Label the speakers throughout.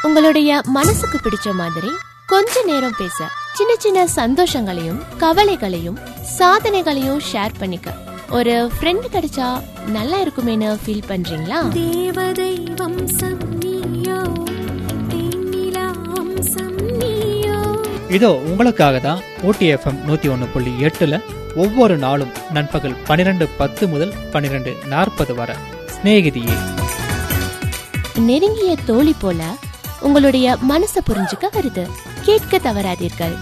Speaker 1: உங்களுடைய மனசுக்கு பிடிச்ச மாதிரி கொஞ்ச நேரம் பேச சின்ன சின்ன சந்தோஷங்களையும் கவலைகளையும் சாதனைகளையும் ஷேர் பண்ணிக்க ஒரு ஃப்ரெண்ட் கிடைச்சா நல்லா இருக்குமேனு ஃபீல் பண்றீங்களா
Speaker 2: தேவதை வம்சம் நீயோ தேனிலா வம்சம் நீயோ
Speaker 3: இதோ உங்களுக்காக தான் ஓடிஎஃப்எம் நூற்றி ஒன்று புள்ளி எட்டில் ஒவ்வொரு நாளும் நண்பகல் பன்னிரெண்டு பத்து முதல் பன்னிரெண்டு நாற்பது வரை சிநேகிதியே
Speaker 1: நெருங்கிய தோழி போல உங்களுடைய மனசை புரிஞ்சுக்க வருது கேட்க தவறாதீர்கள்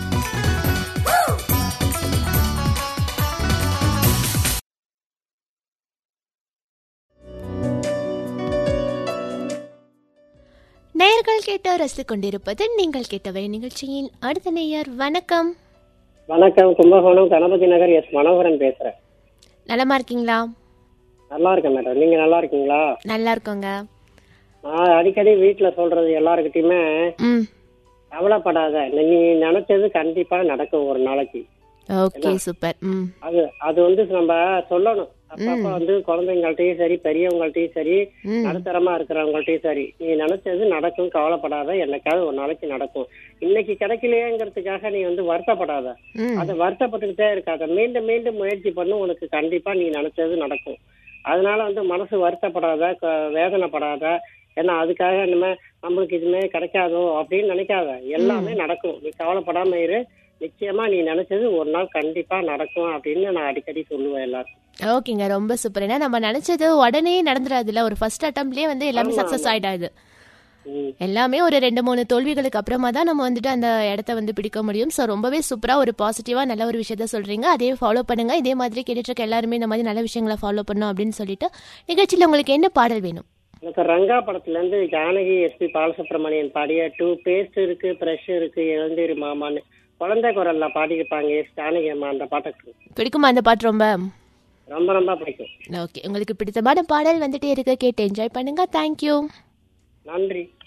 Speaker 1: நேயர்கள் கேட்டு ரசித்துக் கொண்டிருப்பது நீங்கள் கேட்டவை நிகழ்ச்சியின் அடுத்த நேயர் வணக்கம்
Speaker 4: வணக்கம் கும்பகோணம் கணபதி நகர் எஸ் மனோகரன் பேசுறேன்
Speaker 1: நலமா இருக்கீங்களா
Speaker 4: நல்லா இருக்கேன் மேடம் நீங்க நல்லா இருக்கீங்களா
Speaker 1: நல்லா இருக்கோங்க
Speaker 4: நான் அடிக்கடி வீட்டுல சொல்றது எல்லாருக்கிட்டையுமே
Speaker 1: ம்
Speaker 4: கவலைப்படாத நீ நினைச்சது கண்டிப்பா நடக்கும் ஒரு நாளைக்கு
Speaker 1: ஓகே சூப்பர் ம்
Speaker 4: அது அது வந்து நம்ம சொல்லணும் அப்பப்ப வந்து குழந்தைங்கள்ட்டயும் சரி பெரியவங்கள்ட்டயும் சரி
Speaker 1: ம்
Speaker 4: நடுத்தரமா இருக்கிறவங்கள்ட்டயும் சரி நீ நினைச்சது நடக்கும் கவலைப்படாத என்னைக்காவது ஒரு நாளைக்கு நடக்கும் இன்னைக்கு கிடைக்கலையேங்கிறதுக்காக நீ வந்து வருத்தப்படாத
Speaker 1: ம்
Speaker 4: அதை வருத்தப்பட்டுக்கிட்டே இருக்காத மீண்டும் மீண்டும் முயற்சி பண்ணு உனக்கு கண்டிப்பா நீ நினைச்சது நடக்கும் அதனால வந்து மனசு வருத்தப்படாத க- வேதனைப்படாத ஏன்னா அதுக்காக இனிமே நம்மளுக்கு இதுமே கிடைக்காதோ அப்படின்னு நினைக்காத எல்லாமே நடக்கும் நீ கவலைப்படாம இரு நிச்சயமா நீ நினைச்சது ஒரு நாள் கண்டிப்பா நடக்கும் அப்படின்னு நான் அடிக்கடி சொல்லுவேன் எல்லாரும்
Speaker 1: ஓகேங்க ரொம்ப சூப்பர் ஏன்னா நம்ம நினைச்சது உடனே நடந்துராதுல ஒரு ஃபர்ஸ்ட் அட்டம்ப்ட்லயே வந்து எல்லாமே சக்சஸ் ஆயிடாது
Speaker 4: ம்.
Speaker 1: எல்லாமே ஒரு ரெண்டு மூணு தோல்விகளுக்கு அப்புறமா தான் நம்ம வந்துட்டு அந்த இடத்த வந்து பிடிக்க முடியும் ஸோ ரொம்பவே சூப்பரா ஒரு பாசிட்டிவா நல்ல ஒரு விஷயத்த சொல்றீங்க அதே ஃபாலோ பண்ணுங்க இதே மாதிரி கேட்டுட்டு இருக்க எல்லாருமே இந்த மாதிரி நல்ல விஷயங்களை ஃபாலோ பண்ணும் அப்படின்னு சொல்லிட்டு நிகழ்ச்சியில் உங்களுக்கு என்ன பாடல் வேணும்
Speaker 4: எனக்கு ரங்கா படத்துல இருந்து ஜானகி எஸ்பி பாலசுப்ரமணியன் பாடிய டூ பேஸ்ட் இருக்கு ப்ரஷ் இருக்கு இளந்தீரி மாமான்னு குழந்தை குரல்ல பாடியிருப்பாங்க எஸ் ஜானகி அம்மா அந்த பாட்டுக்கு
Speaker 1: பிடிக்குமா அந்த பாட்டு ரொம்ப
Speaker 4: ரொம்ப ரொம்ப பிடிக்கும்
Speaker 1: ஓகே உங்களுக்கு பிடித்தமான பாடல் வந்துட்டே இருக்கு கேட்டு என்ஜாய் பண்ணுங்க தேங்க்யூ
Speaker 4: நன்றி